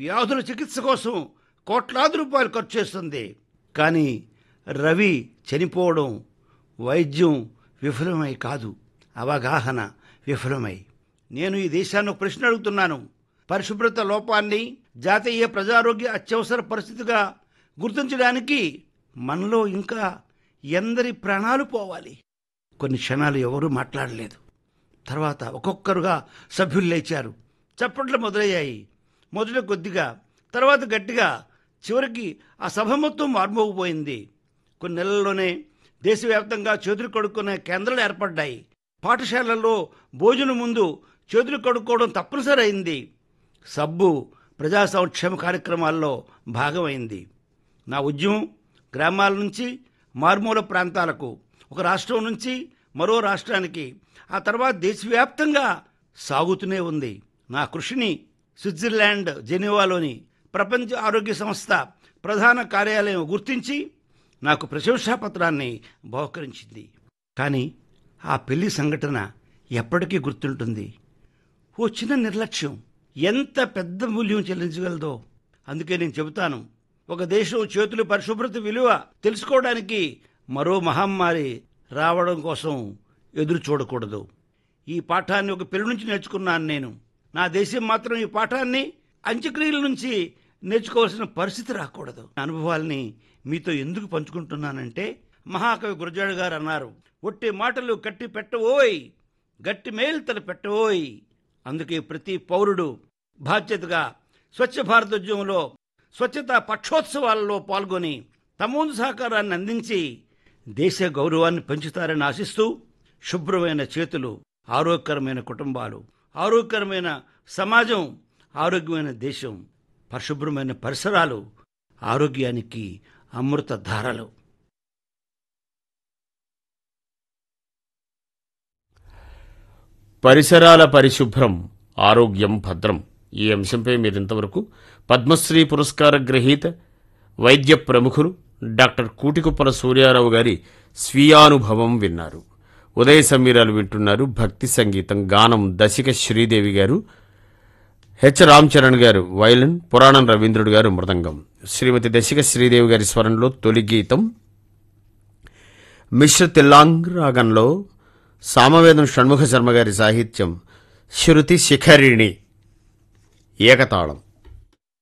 వ్యాధుల చికిత్స కోసం కోట్లాది రూపాయలు ఖర్చు చేస్తుంది కానీ రవి చనిపోవడం వైద్యం విఫలమై కాదు అవగాహన విఫలమై నేను ఈ దేశాన్ని ఒక ప్రశ్న అడుగుతున్నాను పరిశుభ్రత లోపాన్ని జాతీయ ప్రజారోగ్య అత్యవసర పరిస్థితిగా గుర్తించడానికి మనలో ఇంకా ఎందరి ప్రాణాలు పోవాలి కొన్ని క్షణాలు ఎవరూ మాట్లాడలేదు తర్వాత ఒక్కొక్కరుగా సభ్యులు లేచారు చప్పట్లు మొదలయ్యాయి మొదట కొద్దిగా తర్వాత గట్టిగా చివరికి ఆ సభ మొత్తం మార్మోగిపోయింది కొన్ని నెలల్లోనే దేశవ్యాప్తంగా చేతులు కడుక్కునే కేంద్రాలు ఏర్పడ్డాయి పాఠశాలల్లో భోజనం ముందు చేతులు కడుక్కోవడం తప్పనిసరి అయింది సబ్బు ప్రజా సంక్షేమ కార్యక్రమాల్లో భాగమైంది నా ఉద్యమం గ్రామాల నుంచి మారుమూల ప్రాంతాలకు ఒక రాష్ట్రం నుంచి మరో రాష్ట్రానికి ఆ తర్వాత దేశవ్యాప్తంగా సాగుతూనే ఉంది నా కృషిని స్విట్జర్లాండ్ జెనీవాలోని ప్రపంచ ఆరోగ్య సంస్థ ప్రధాన కార్యాలయం గుర్తించి నాకు ప్రశంసా పత్రాన్ని బహుకరించింది కానీ ఆ పెళ్లి సంఘటన ఎప్పటికీ గుర్తుంటుంది ఓ చిన్న నిర్లక్ష్యం ఎంత పెద్ద మూల్యం చెల్లించగలదో అందుకే నేను చెబుతాను ఒక దేశం చేతుల పరిశుభ్రత విలువ తెలుసుకోవడానికి మరో మహమ్మారి రావడం కోసం ఎదురు చూడకూడదు ఈ పాఠాన్ని ఒక పిల్లల నుంచి నేర్చుకున్నాను నేను నా దేశం మాత్రం ఈ పాఠాన్ని అంత్యక్రియల నుంచి నేర్చుకోవాల్సిన పరిస్థితి రాకూడదు నా అనుభవాల్ని మీతో ఎందుకు పంచుకుంటున్నానంటే మహాకవి గురజాడు గారు అన్నారు ఒట్టి మాటలు కట్టి పెట్టవోయ్ గట్టి మేల్తలు పెట్టవోయ్ అందుకే ప్రతి పౌరుడు బాధ్యతగా స్వచ్ఛ భారత్ ఉద్యమంలో స్వచ్ఛతా పక్షోత్సవాలలో పాల్గొని తమ వంతు సహకారాన్ని అందించి దేశ గౌరవాన్ని పెంచుతారని ఆశిస్తూ శుభ్రమైన చేతులు ఆరోగ్యకరమైన కుటుంబాలు ఆరోగ్యకరమైన సమాజం ఆరోగ్యమైన దేశం పరిశుభ్రమైన పరిసరాలు ఆరోగ్యానికి అమృత ధారలు పరిసరాల పరిశుభ్రం ఆరోగ్యం భద్రం ఈ అంశంపై మీరింతవరకు పద్మశ్రీ పురస్కార గ్రహీత వైద్య ప్రముఖులు డాక్టర్ కూటికుప్పల సూర్యారావు గారి స్వీయానుభవం విన్నారు ఉదయ సమీరాలు వింటున్నారు భక్తి సంగీతం గానం దశిక శ్రీదేవి గారు హెచ్ రామ్ చరణ్ గారు వైలిన్ పురాణం రవీంద్రుడు గారు మృదంగం శ్రీమతి దశిక శ్రీదేవి గారి స్వరంలో తొలి గీతం మిశ్ర తిల్లాంగ్ రాగంలో సామవేదం షణ్ముఖ శర్మ గారి సాహిత్యం శృతి శిఖరిణి ఏకతాళం